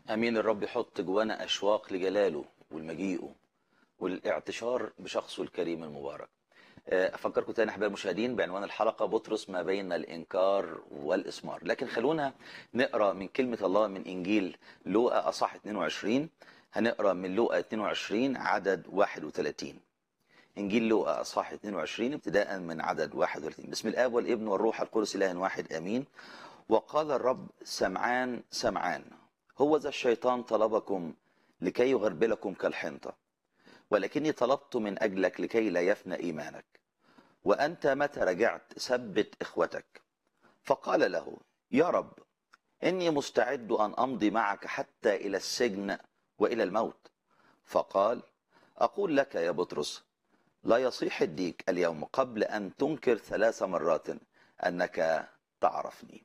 امين الرب يحط جوانا اشواق لجلاله والمجيئه والاعتشار بشخصه الكريم المبارك آه، افكركم تاني احبائي المشاهدين بعنوان الحلقه بطرس ما بين الانكار والاسمار لكن خلونا نقرا من كلمه الله من انجيل لوقا اصح 22 هنقرا من لوقا 22 عدد 31 انجيل لوقا اصح 22 ابتداء من عدد 31 بسم الاب والابن والروح القدس اله واحد امين وقال الرب سمعان سمعان هو ذا الشيطان طلبكم لكي يغربلكم كالحنطة ولكني طلبت من أجلك لكي لا يفنى إيمانك وأنت متى رجعت ثبت إخوتك فقال له يا رب إني مستعد أن أمضي معك حتى إلى السجن وإلى الموت فقال أقول لك يا بطرس لا يصيح الديك اليوم قبل أن تنكر ثلاث مرات أنك تعرفني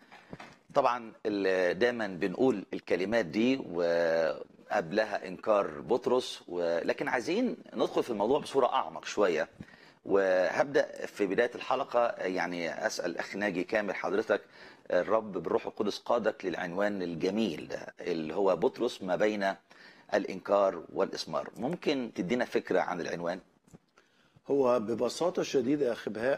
طبعا ال- دايما بنقول الكلمات دي وقبلها انكار بطرس ولكن عايزين ندخل في الموضوع بصوره اعمق شويه وهبدا في بدايه الحلقه يعني اسال اخ ناجي كامل حضرتك الرب بالروح القدس قادك للعنوان الجميل ده اللي هو بطرس ما بين الانكار والاسمار ممكن تدينا فكره عن العنوان هو ببساطة شديدة يا أخي بهاء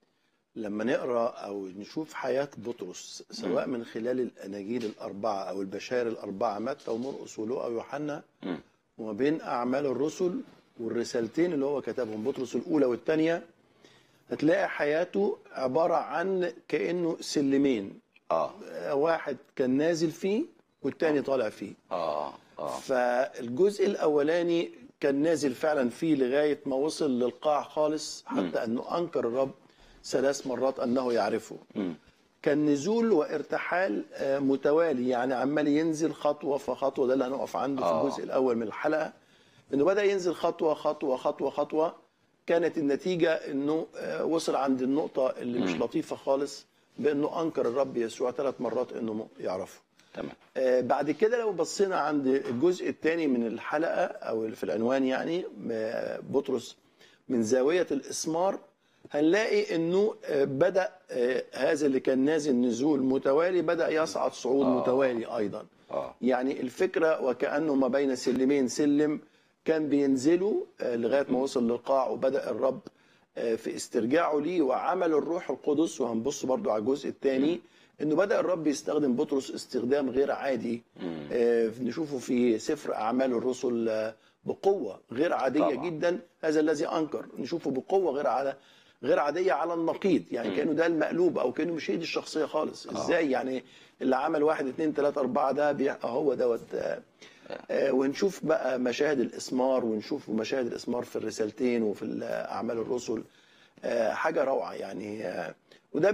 لما نقرأ أو نشوف حياة بطرس سواء من خلال الأناجيل الأربعة أو البشائر الأربعة متى ومرقس ولوقا ويوحنا مم. وما بين أعمال الرسل والرسالتين اللي هو كتبهم بطرس الأولى والثانية هتلاقي حياته عبارة عن كأنه سلمين اه آه، واحد كان نازل فيه والتاني طالع فيه اه اه فالجزء الاولاني كان نازل فعلا فيه لغايه ما وصل للقاع خالص حتى انه انكر الرب ثلاث مرات انه يعرفه مم. كان نزول وارتحال آه، متوالي يعني عمال ينزل خطوه فخطوه ده اللي هنقف عنده في آه. الجزء الاول من الحلقه انه بدا ينزل خطوه خطوه خطوه خطوه كانت النتيجه انه آه، وصل عند النقطه اللي مش لطيفه خالص بانه انكر الرب يسوع ثلاث مرات انه يعرفه تمام آه، بعد كده لو بصينا عند الجزء الثاني من الحلقة أو اللي في العنوان يعني آه، بطرس من زاوية الإسمار هنلاقي أنه آه، بدأ آه، هذا اللي كان نازل نزول متوالي بدأ يصعد صعود آه. متوالي أيضا اه يعني الفكرة وكأنه ما بين سلمين سلم كان بينزلوا آه، لغاية ما وصل للقاع وبدأ الرب آه، في استرجاعه ليه وعمل الروح القدس وهنبص برضو على الجزء الثاني انه بدأ الرب يستخدم بطرس استخدام غير عادي مم. آه، نشوفه في سفر أعمال الرسل آه، بقوة غير عادية طبعا. طبعا. جدا هذا الذي أنكر نشوفه بقوة غير على غير عادية على النقيض يعني كأنه ده المقلوب أو كأنه مش هي دي الشخصية خالص إزاي يعني اللي عمل واحد اتنين تلاتة أربعة ده بي... هو دوت آه، آه، ونشوف بقى مشاهد الإسمار ونشوف مشاهد الإسمار في الرسالتين وفي أعمال الرسل آه، حاجة روعة يعني آه، وده